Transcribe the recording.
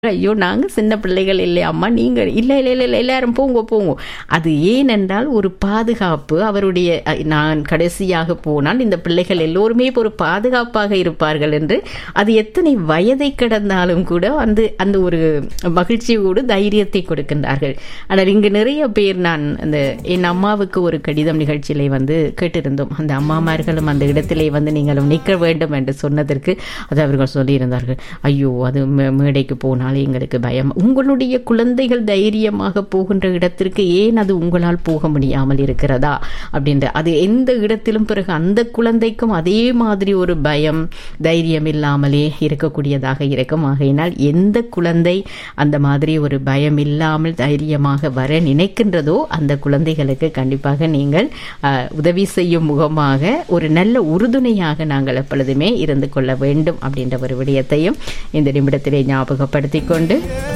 ஐயோ நாங்கள் சின்ன பிள்ளைகள் இல்லை அம்மா நீங்கள் இல்லை இல்லை இல்லை இல்லை எல்லாரும் போங்க போங்க அது ஏனென்றால் ஒரு பாதுகாப்பு அவருடைய அ, நான் கடைசியாக போனால் இந்த பிள்ளைகள் எல்லோருமே இப்போ ஒரு பாதுகாப்பாக இருப்பார்கள் என்று அது எத்தனை வயதை கடந்தாலும் கூட அந்த அந்த ஒரு மகிழ்ச்சியோடு தைரியத்தை கொடுக்கின்றார்கள் ஆனால் இங்கு நிறைய பேர் நான் அந்த என் அம்மாவுக்கு ஒரு கடிதம் நிகழ்ச்சியிலே வந்து கேட்டிருந்தோம் அந்த அம்மாமார்களும் அந்த இடத்திலே வந்து நீங்களும் நிற்க வேண்டும் என்று சொன்னதற்கு அது அவர்கள் சொல்லியிருந்தார்கள் ஐயோ அது மே- மேடைக்கு போனாலே எங்களுக்கு பயம் உங்களுடைய குழந்தைகள் தைரியமாக போகின்ற இடத்திற்கு ஏன் அது உங்களால் போக முடியாமல் இருக்கிறதா அப்படின்ற அது எந்த இடத்திலும் பிறகு அந்த குழந்தைக்கும் அதே மாதிரி ஒரு பயம் தைரியம் இல்லாமலே இருக்கக்கூடியதாக இருக்கும் ஆகையினால் எந்த குழந்தை அந்த மாதிரி ஒரு பயம் இல்லாமல் தைரியமாக வர நினைக்கின்றதோ அந்த குழந்தைகளுக்கு கண்டிப்பாக நீங்கள் அஹ், உதவி செய்யும் முகமாக ஒரு நல்ல உறுதுணையாக நாங்கள் எப்பொழுதுமே இருந்து கொள்ள வேண்டும் அப்படின்ற ஒரு விடயத்தையும் இந்த நிமிடத்திலே ஞாபகப்படுத்திக் கொண்டு